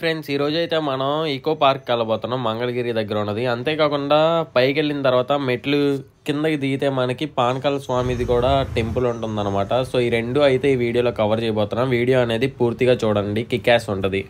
friends ఈ రోజు అయితే మనం ఈకో పార్క్ వెళ్ళబోతున్నాం మంగళగిరి దగ్గర ఉన్నది అంతేకాకుండా పైకి వెళ్ళిన తర్వాత మెట్లు కిందకి దిగితే మనకి పానకాల స్వామిది కూడా టెంపుల్ ఉంటుందన్నమాట సో ఈ రెండు అయితే ఈ వీడియోలో కవర్ చేయబోతున్నాం వీడియో అనేది పూర్తిగా చూడండి కిక్యాస్ ఉంటుంది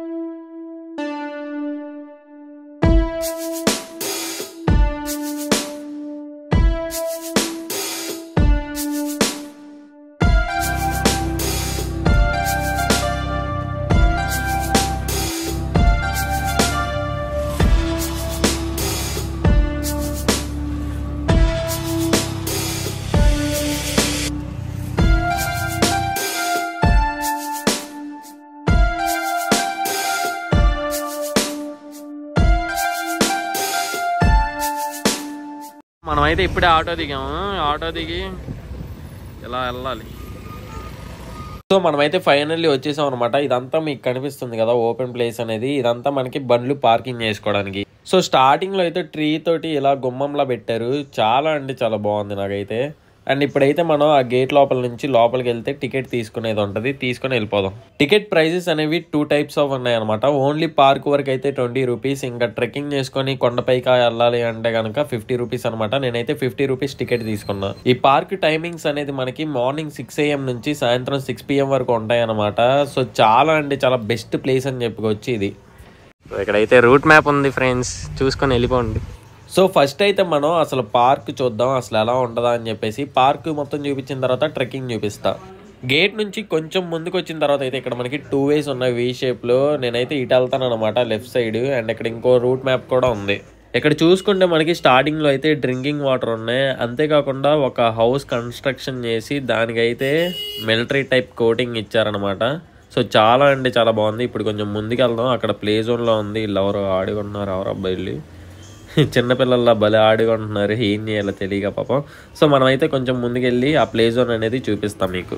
మనమైతే ఇప్పుడే ఆటో దిగాము ఆటో దిగి ఇలా వెళ్ళాలి సో మనమైతే ఫైనల్లీ వచ్చేసాం అనమాట ఇదంతా మీకు కనిపిస్తుంది కదా ఓపెన్ ప్లేస్ అనేది ఇదంతా మనకి బండ్లు పార్కింగ్ చేసుకోవడానికి సో స్టార్టింగ్ లో అయితే ట్రీ తోటి ఇలా గుమ్మంలా పెట్టారు చాలా అంటే చాలా బాగుంది నాకైతే అండ్ ఇప్పుడైతే మనం ఆ గేట్ లోపల నుంచి లోపలికి వెళ్తే టికెట్ తీసుకునేది ఉంటుంది తీసుకుని వెళ్ళిపోదాం టికెట్ ప్రైజెస్ అనేవి టూ టైప్స్ ఆఫ్ ఉన్నాయి అనమాట ఓన్లీ పార్క్ వరకు అయితే ట్వంటీ రూపీస్ ఇంకా ట్రెక్కింగ్ చేసుకొని కొండపైకి వెళ్ళాలి అంటే కనుక ఫిఫ్టీ రూపీస్ అనమాట నేనైతే ఫిఫ్టీ రూపీస్ టికెట్ తీసుకున్నా ఈ పార్క్ టైమింగ్స్ అనేది మనకి మార్నింగ్ సిక్స్ ఏఎం నుంచి సాయంత్రం సిక్స్ పిఎం వరకు ఉంటాయి అనమాట సో చాలా అంటే చాలా బెస్ట్ ప్లేస్ అని చెప్పుకోవచ్చు ఇది ఇక్కడైతే రూట్ మ్యాప్ ఉంది ఫ్రెండ్స్ చూసుకొని వెళ్ళిపోండి సో ఫస్ట్ అయితే మనం అసలు పార్క్ చూద్దాం అసలు ఎలా ఉంటుందా అని చెప్పేసి పార్క్ మొత్తం చూపించిన తర్వాత ట్రెక్కింగ్ చూపిస్తా గేట్ నుంచి కొంచెం ముందుకు వచ్చిన తర్వాత అయితే ఇక్కడ మనకి టూ వేస్ ఉన్నాయి వీ షేప్లో నేనైతే ఇటు వెళ్తాను అనమాట లెఫ్ట్ సైడ్ అండ్ ఇక్కడ ఇంకో రూట్ మ్యాప్ కూడా ఉంది ఇక్కడ చూసుకుంటే మనకి స్టార్టింగ్లో అయితే డ్రింకింగ్ వాటర్ ఉన్నాయి అంతేకాకుండా ఒక హౌస్ కన్స్ట్రక్షన్ చేసి దానికైతే మిలిటరీ టైప్ కోటింగ్ ఇచ్చారనమాట సో చాలా అంటే చాలా బాగుంది ఇప్పుడు కొంచెం ముందుకు వెళ్దాం అక్కడ ప్లే జోన్లో ఉంది వీళ్ళు ఎవరో ఆడుకున్నారు ఎవరు అబ్బాయిలు చిన్నపిల్లల్లా భలే ఆడుకుంటున్నారు ఏం చేయాలో తెలియక పాపం సో మనమైతే కొంచెం ముందుకెళ్ళి ఆ ప్లే జోన్ అనేది చూపిస్తాం మీకు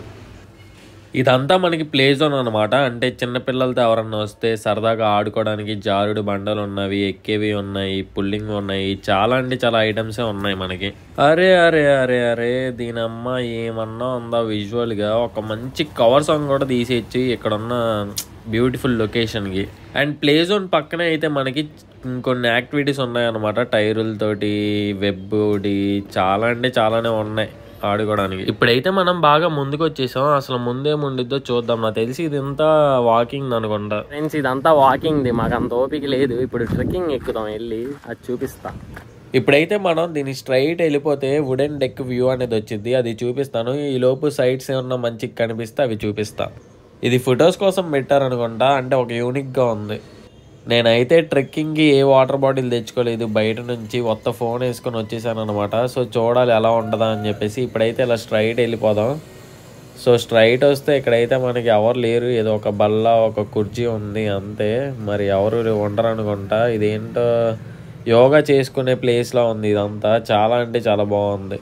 ఇదంతా మనకి ప్లే జోన్ అనమాట అంటే చిన్నపిల్లలతో ఎవరన్నా వస్తే సరదాగా ఆడుకోవడానికి జారుడు బండలు ఉన్నవి ఎక్కేవి ఉన్నాయి పుల్లింగ్ ఉన్నాయి చాలా అంటే చాలా ఐటమ్సే ఉన్నాయి మనకి అరే అరే అరే అరే దీని అమ్మ ఏమన్నా ఉందా విజువల్గా ఒక మంచి కవర్ సాంగ్ కూడా తీసేయచ్చు ఇక్కడ ఉన్న బ్యూటిఫుల్ లొకేషన్కి అండ్ ప్లే జోన్ పక్కనే అయితే మనకి ఇంకొన్ని యాక్టివిటీస్ ఉన్నాయన్నమాట టైరులతోటి వెబ్ చాలా అంటే చాలానే ఉన్నాయి ఆడుకోవడానికి ఇప్పుడైతే మనం బాగా ముందుకు వచ్చేసాం అసలు ముందేముండిద్దో చూద్దాం నాకు తెలిసి ఇదంతా వాకింగ్ అనుకుంటా ఫ్రెండ్స్ ఇదంతా వాకింగ్ది మాకు అంత ఓపిక లేదు ఇప్పుడు ట్రెక్కింగ్ ఎక్కుదాం వెళ్ళి అది చూపిస్తా ఇప్పుడైతే మనం దీన్ని స్ట్రైట్ వెళ్ళిపోతే వుడెన్ డెక్ వ్యూ అనేది వచ్చింది అది చూపిస్తాను ఈ లోపు సైడ్స్ ఏమన్నా మంచిగా కనిపిస్తే అవి చూపిస్తా ఇది ఫొటోస్ కోసం పెట్టారనుకుంటా అంటే ఒక యూనిక్గా ఉంది నేనైతే ట్రెక్కింగ్కి ఏ వాటర్ బాటిల్ తెచ్చుకోలేదు బయట నుంచి కొత్త ఫోన్ వేసుకొని వచ్చేసాను అనమాట సో చూడాలి ఎలా ఉంటుందా అని చెప్పేసి ఇప్పుడైతే ఇలా స్ట్రైట్ వెళ్ళిపోదాం సో స్ట్రైట్ వస్తే ఇక్కడైతే మనకి ఎవరు లేరు ఏదో ఒక బల్ల ఒక కుర్చీ ఉంది అంతే మరి ఎవరు ఉండరు అనుకుంటా ఇదేంటో యోగా చేసుకునే ప్లేస్లా ఉంది ఇదంతా చాలా అంటే చాలా బాగుంది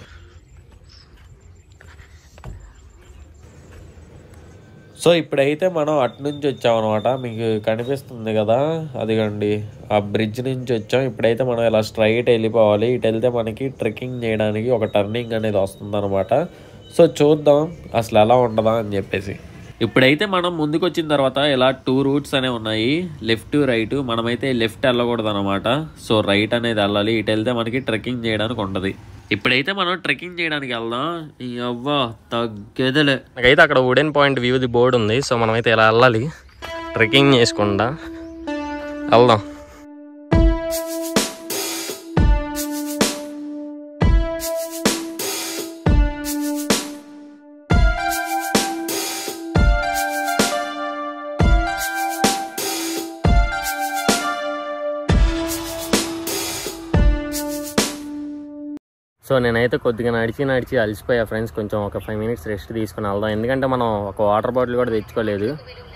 సో ఇప్పుడైతే మనం అటు నుంచి వచ్చామన్నమాట మీకు కనిపిస్తుంది కదా అదిగండి ఆ బ్రిడ్జ్ నుంచి వచ్చాం ఇప్పుడైతే మనం ఇలా స్ట్రైట్ వెళ్ళిపోవాలి ఇటు వెళ్తే మనకి ట్రెక్కింగ్ చేయడానికి ఒక టర్నింగ్ అనేది వస్తుందన్నమాట సో చూద్దాం అసలు ఎలా ఉండదా అని చెప్పేసి ఇప్పుడైతే మనం ముందుకు వచ్చిన తర్వాత ఇలా టూ రూట్స్ అనేవి ఉన్నాయి లెఫ్ట్ రైట్ మనమైతే లెఫ్ట్ వెళ్ళకూడదు అనమాట సో రైట్ అనేది వెళ్ళాలి ఇటు వెళ్తే మనకి ట్రెక్కింగ్ చేయడానికి ఉంటుంది ఇప్పుడైతే మనం ట్రెక్కింగ్ చేయడానికి వెళ్దాం ఈ అవ్వ తగ్గేదలే నాకైతే అక్కడ వుడెన్ పాయింట్ వ్యూది బోర్డు ఉంది సో మనమైతే ఇలా వెళ్ళాలి ట్రెక్కింగ్ చేసుకుంటా వెళ్దాం సో నేనైతే కొద్దిగా నడిచి నడిచి అలసిపోయా ఫ్రెండ్స్ కొంచెం ఒక ఫైవ్ మినిట్స్ రెస్ట్ తీసుకుని వెళ్దాం ఎందుకంటే మనం ఒక వాటర్ బాటిల్ కూడా తెచ్చుకోలేదు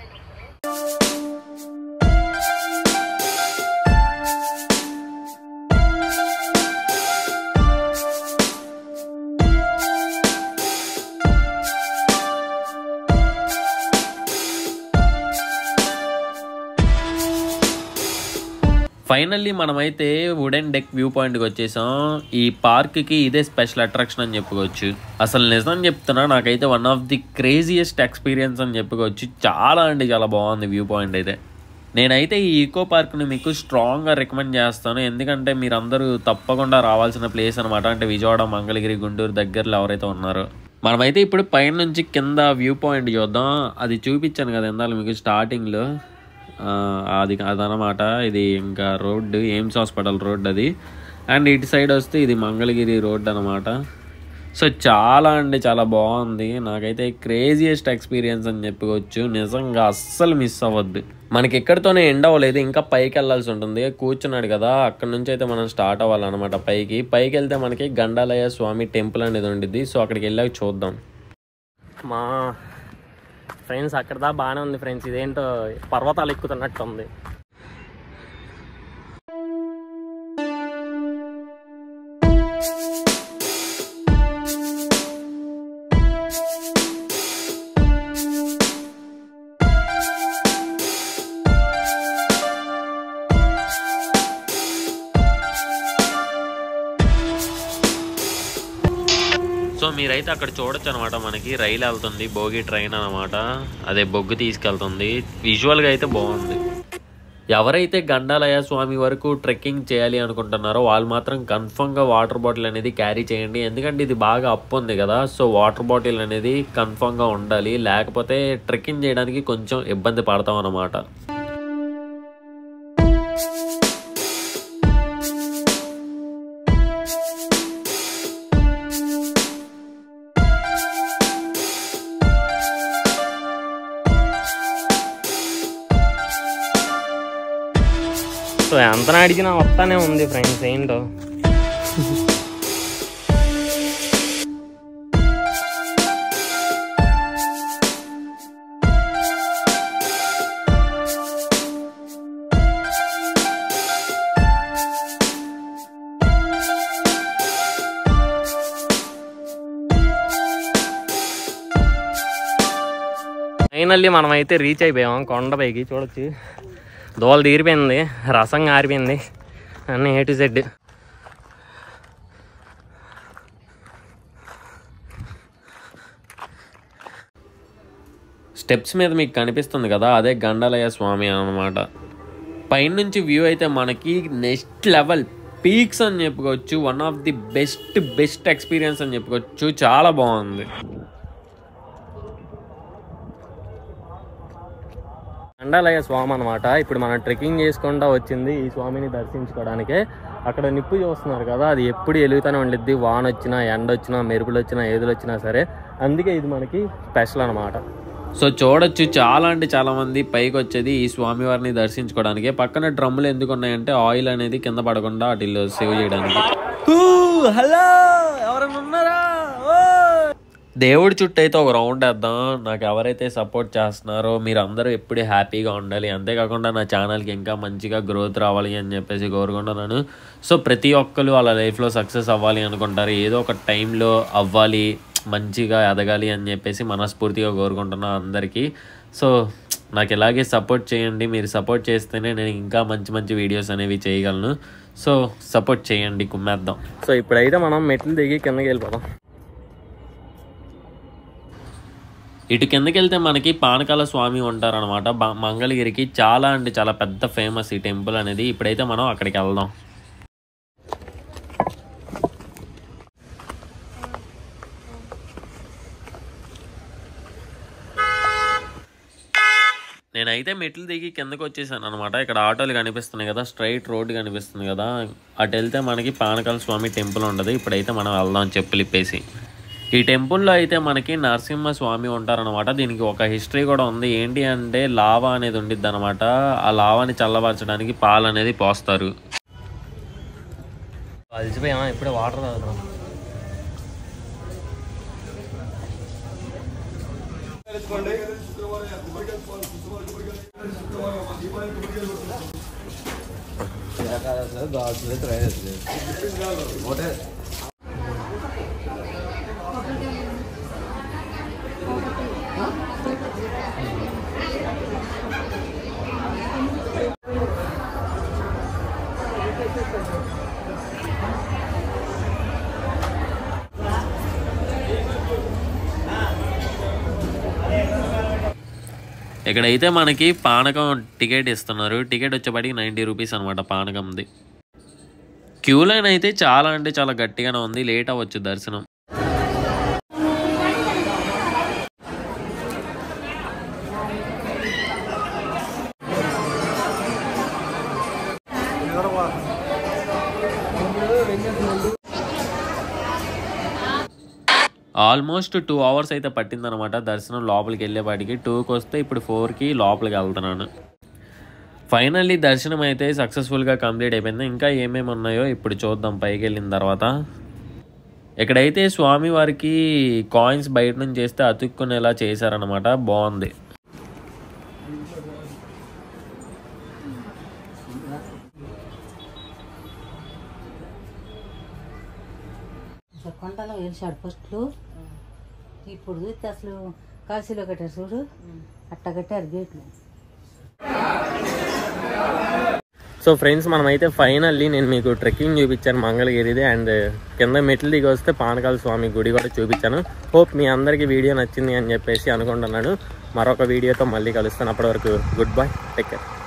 ఫైనల్లీ మనమైతే వుడెన్ డెక్ వ్యూ పాయింట్కి వచ్చేసాం ఈ పార్క్కి ఇదే స్పెషల్ అట్రాక్షన్ అని చెప్పుకోవచ్చు అసలు నిజం చెప్తున్నా నాకైతే one of the craziest experience అని చెప్పుకోవచ్చు చాలా అంటే చాలా బాగుంది వ్యూ పాయింట్ అయితే నేనైతే ఈ ఈకో పార్క్ని మీకు స్ట్రాంగ్గా రికమెండ్ చేస్తాను ఎందుకంటే మీరందరూ తప్పకుండా రావాల్సిన ప్లేస్ అనమాట అంటే విజయవాడ మంగళగిరి గుంటూరు దగ్గరలో ఎవరైతే ఉన్నారో మనమైతే ఇప్పుడు పైన నుంచి కింద వ్యూ పాయింట్ చూద్దాం అది చూపించాను కదా ఇందాక మీకు స్టార్టింగ్లో ఆ, అది అదనమాట ఇది ఇంకా రోడ్డు ఎయిమ్స్ హాస్పిటల్ రోడ్ అది అండ్ ఇటు సైడ్ వస్తే ఇది మంగళగిరి రోడ్ అనమాట సో చాలా అంటే చాలా బాగుంది నాకైతే క్రేజియస్ట్ ఎక్స్పీరియన్స్ అని చెప్పుకోవచ్చు నిజంగా అస్సలు మిస్ అవ్వద్దు మనకి ఎక్కడితోనే ఎండ్ అవ్వలేదు ఇంకా పైకి వెళ్ళాల్సి ఉంటుంది కూర్చున్నాడు కదా అక్కడ నుంచి అయితే మనం స్టార్ట్ అవ్వాలన్నమాట పైకి పైకి వెళ్తే మనకి గండాలయ స్వామి టెంపుల్ అనేది ఉండిద్ది సో అక్కడికి వెళ్ళాక చూద్దాం మా ఫ్రెండ్స్ అక్కడ దా బాగానే ఉంది ఫ్రెండ్స్ ఇదేంటో పర్వతాలు ఎక్కుతున్నట్టు ఉంది సో మీరైతే అక్కడ చూడొచ్చు అనమాట మనకి రైలు వెళ్తుంది భోగి ట్రైన్ అనమాట అదే బొగ్గు తీసుకెళ్తుంది విజువల్గా అయితే బాగుంది ఎవరైతే గండాలయ స్వామి వరకు ట్రెక్కింగ్ చేయాలి అనుకుంటున్నారో వాళ్ళు మాత్రం కన్ఫర్మ్గా వాటర్ బాటిల్ అనేది క్యారీ చేయండి ఎందుకంటే ఇది బాగా అప్పు ఉంది కదా సో వాటర్ బాటిల్ అనేది కన్ఫర్మ్గా ఉండాలి లేకపోతే ట్రెక్కింగ్ చేయడానికి కొంచెం ఇబ్బంది పడతాం అన్నమాట సో ఎంత అడిగినా వస్తానే ఉంది ఫ్రెండ్స్ ఏంటో ఫైనల్లీ మనం అయితే రీచ్ అయిపోయాం కొండపైకి చూడొచ్చు దోల తీరిపోయింది రసం ఆరిపోయింది అన్నీ ఏ టు జెడ్ స్టెప్స్ మీద మీకు కనిపిస్తుంది కదా అదే గండాలయ స్వామి అన్నమాట పైనుంచి వ్యూ అయితే మనకి నెక్స్ట్ లెవెల్ పీక్స్ అని చెప్పుకోవచ్చు one of the best best experience అని చెప్పుకోవచ్చు చాలా బాగుంది అండాలయ స్వామి అనమాట ఇప్పుడు మనం ట్రెక్కింగ్ చేసుకుంటా వచ్చింది ఈ స్వామిని దర్శించుకోవడానికే అక్కడ నిప్పు చూస్తున్నారు కదా అది ఎప్పుడు వెలుగుతూనే ఉండిద్ది వాన వచ్చినా ఎండ వచ్చినా మెరుపులు వచ్చినా ఏదులు వచ్చినా సరే అందుకే ఇది మనకి స్పెషల్ అనమాట సో చూడొచ్చు చాలా అంటే చాలా మంది పైకి వచ్చేది ఈ స్వామివారిని దర్శించుకోవడానికి పక్కన డ్రమ్ములు ఎందుకు ఉన్నాయంటే ఆయిల్ అనేది కింద పడకుండా వాటిల్లో సేవ్ చేయడానికి హలో ఎవరైనా ఉన్నారా దేవుడి చుట్టూ అయితే ఒక రౌండ్ వేద్దాం నాకు ఎవరైతే సపోర్ట్ చేస్తున్నారో మీరు అందరూ ఎప్పుడు హ్యాపీగా ఉండాలి అంతేకాకుండా నా ఛానల్కి ఇంకా మంచిగా గ్రోత్ రావాలి అని చెప్పేసి కోరుకుంటున్నాను సో ప్రతి ఒక్కరు వాళ్ళ లైఫ్లో సక్సెస్ అవ్వాలి అనుకుంటారు ఏదో ఒక టైంలో అవ్వాలి మంచిగా ఎదగాలి అని చెప్పేసి మనస్ఫూర్తిగా కోరుకుంటున్నాను అందరికీ సో నాకు ఇలాగే సపోర్ట్ చేయండి మీరు సపోర్ట్ చేస్తేనే నేను ఇంకా మంచి మంచి వీడియోస్ అనేవి చేయగలను సో సపోర్ట్ చేయండి కుమ్మేద్దాం సో ఇప్పుడైతే మనం మెట్లు దిగి కిందకి వెళ్ళిపోదాం ఇటు కిందకి వెళ్తే మనకి పానకాల స్వామి ఉంటారనమాట బ- మంగళగిరికి చాలా అంటే చాలా పెద్ద ఫేమస్ ఈ టెంపుల్ అనేది ఇప్పుడైతే మనం అక్కడికి వెళ్దాం నేనైతే మెట్లు దిగి కిందకి వచ్చేసాను అనమాట ఇక్కడ ఆటోలు కనిపిస్తున్నాయి కదా స్ట్రైట్ రోడ్ కనిపిస్తుంది కదా అటు వెళ్తే మనకి పానకాల స్వామి టెంపుల్ ఉండదు ఇప్పుడైతే మనం వెళ్దాం చెప్పులు ఇప్పేసి ఈ టెంపుల్లో అయితే మనకి నరసింహ స్వామి ఉంటారనమాట దీనికి ఒక హిస్టరీ కూడా ఉంది ఏంటి అంటే లావా అనేది ఉండిద్ది అనమాట ఆ లావాని చల్లబరచడానికి పాలు అనేది పోస్తారు అలసిపోయామా ఇప్పుడే వాటర్ తాగుతున్నాం ఇక్కడైతే మనకి పానకం టికెట్ ఇస్తున్నారు టికెట్ వచ్చేపాటికి నైంటీ రూపీస్ అనమాట పానకంది క్యూ లైన్ అయితే చాలా అంటే చాలా గట్టిగానే ఉంది లేట్ అవ్వచ్చు దర్శనం ఆల్మోస్ట్ టూ అవర్స్ అయితే పట్టిందనమాట దర్శనం లోపలికి వెళ్ళేపాటికి టూకి వస్తే ఇప్పుడు ఫోర్కి లోపలికి వెళ్తున్నాను ఫైనల్లీ దర్శనం అయితే సక్సెస్ఫుల్గా కంప్లీట్ అయిపోయింది ఇంకా ఏమేమి ఉన్నాయో ఇప్పుడు చూద్దాం పైకి వెళ్ళిన తర్వాత ఇక్కడైతే స్వామి వారికి కాయిన్స్ బయట నుంచి చేస్తే అతుక్కునేలా చేశారనమాట బాగుంది అసలు కొండలో వెలిసాడు ఫస్ట్లో ఇప్పుడు చూస్తే అసలు కాశీలో కట్టారు చూడు అట్ట కట్టారు గేట్లు సో ఫ్రెండ్స్ మనమైతే ఫైనల్లీ నేను మీకు ట్రెక్కింగ్ చూపించాను మంగళగిరిది అండ్ కింద మెట్లు దిగి వస్తే పానకాల స్వామి గుడి కూడా చూపించాను హోప్ మీ అందరికీ వీడియో నచ్చింది అని చెప్పేసి అనుకుంటున్నాను మరొక వీడియోతో మళ్ళీ కలుస్తాను అప్పటి వరకు గుడ్ బై టేక్ కేర్